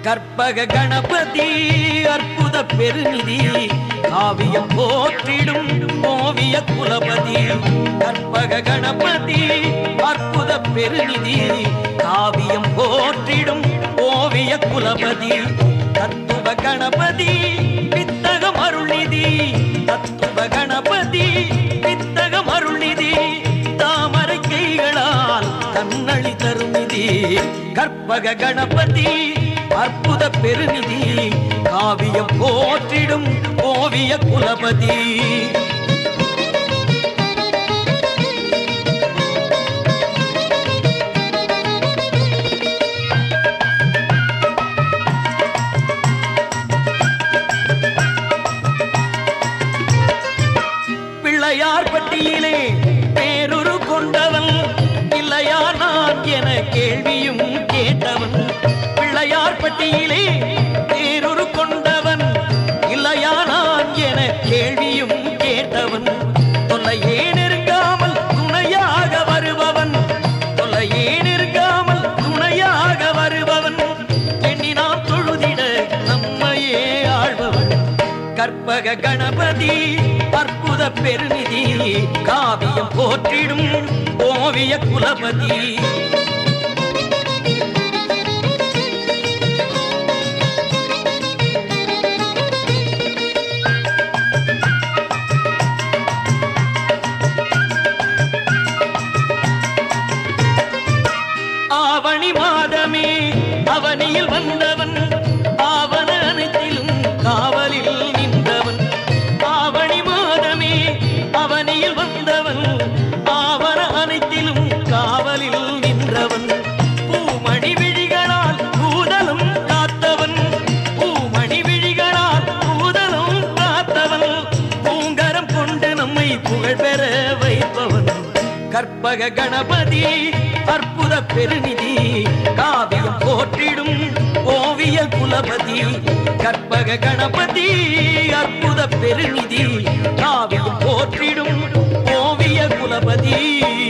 கற்பக கணபதி அற்புத பெருநிதி காவியம் போற்றிடும் ஓவிய குலபதி கற்பக கணபதி அற்புத பெருநிதி காவியம் போற்றிடும் ஓவிய குலபதி தத்துவ கணபதி வித்தகம் அருள்நிதி தத்துவ கணபதி வித்தகம் அருள்நிதி தாமரை கைகளால் தன்னழி தருமிதி கற்பக கணபதி அற்புத பெருநிதி காவியம் போற்றிடும் ஓவிய குலபதி பிள்ளையார் பட்டியிலே பேருரு கொண்டவன் இல்லையா நான் என கேள்வியும் கேட்டவன் பிள்ளையார் பட்டியிலே பேருரு கொண்டவன் இல்லையா நான் என கேள்வியும் கேட்டவன் தொல்லையே நெருங்காமல் துணையாக வருபவன் தொல்லையே நெருங்காமல் துணையாக வருபவன் எண்ணி நாம் தொழுதிட நம்மையே ஆழ்பவன் கற்பக கணபதி அற்புத பெருநிதி காவியம் போற்றிடும் ஓவிய குலபதி ஆவணி மாதமே அவனியில் வந்தவன் ஆவண அனைத்திலும் காவலில் நின்றவன் ஆவணி மாதமே அவனியில் வந்தவன் ஆவண அனைத்திலும் காவலில் நின்றவன் பூமணி விழிகளால் பூதலும் காத்தவன் பூமணி விழிகளால் பூதலும் காத்தவன் பூங்கரம் கொண்டு நம்மை புகழ் பெற வைப்பவன் கற்பக கணபதி அற்புத பெருநிதி காவியம் போற்றிடும் ஓவிய குலபதி கற்பக கணபதி அற்புத பெருநிதி காவியம் போற்றிடும் ஓவிய குலபதி